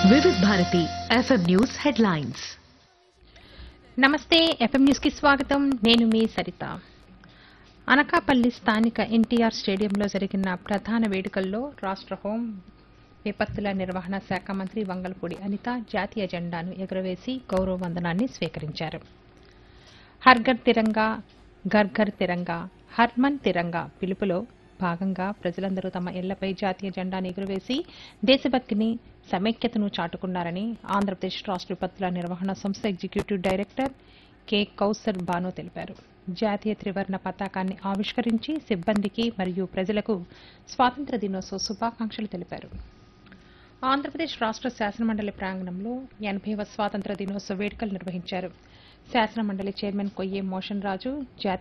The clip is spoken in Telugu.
వివిధ భారతి ఎఫ్ఎం న్యూస్ హెడ్లైన్స్ నమస్తే ఎఫ్ఎం న్యూస్ కి స్వాగతం నేను మీ సరిత అనకాపల్లి స్థానిక ఎన్టీఆర్ స్టేడియంలో జరిగిన ప్రధాన వేడుకల్లో రాష్ట్ర హోం విపత్తుల నిర్వహణ శాఖ మంత్రి వంగలపూడి అనిత జాతీయ జెండాను ఎగురవేసి గౌరవ వందనాన్ని స్వీకరించారు హర్ఘర్ తిరంగా గర్ఘర్ తిరంగా హర్మన్ తిరంగా పిలుపులో భాగంగా ప్రజలందరూ తమ ఇళ్లపై జాతీయ జెండాను ఎగురవేసి దేశభక్తిని సమైక్యతను చాటుకున్నారని ఆంధ్రప్రదేశ్ రాష్ట్ర విపత్తుల నిర్వహణ సంస్థ executive director K Kausar Banu తెలిపారు జాతీయ త్రివర్ణ పతాకాన్ని ఆవిష్కరించి సిబ్బందికి మరియు ప్రజలకు స్వాతంత్ర దినోత్సవ శుభాకాంక్షలు తెలిపారు ఆంధ్రప్రదేశ్ రాష్ట్ర శాసనమండలి ప్రాంగణంలో ఎనభైవ స్వాతంత్ర దినోత్సవ వేడుకలు నిర్వహించారు శాసనమండలి చైర్మన్ కొయ్యే మోషన్ రాజు జాతీయ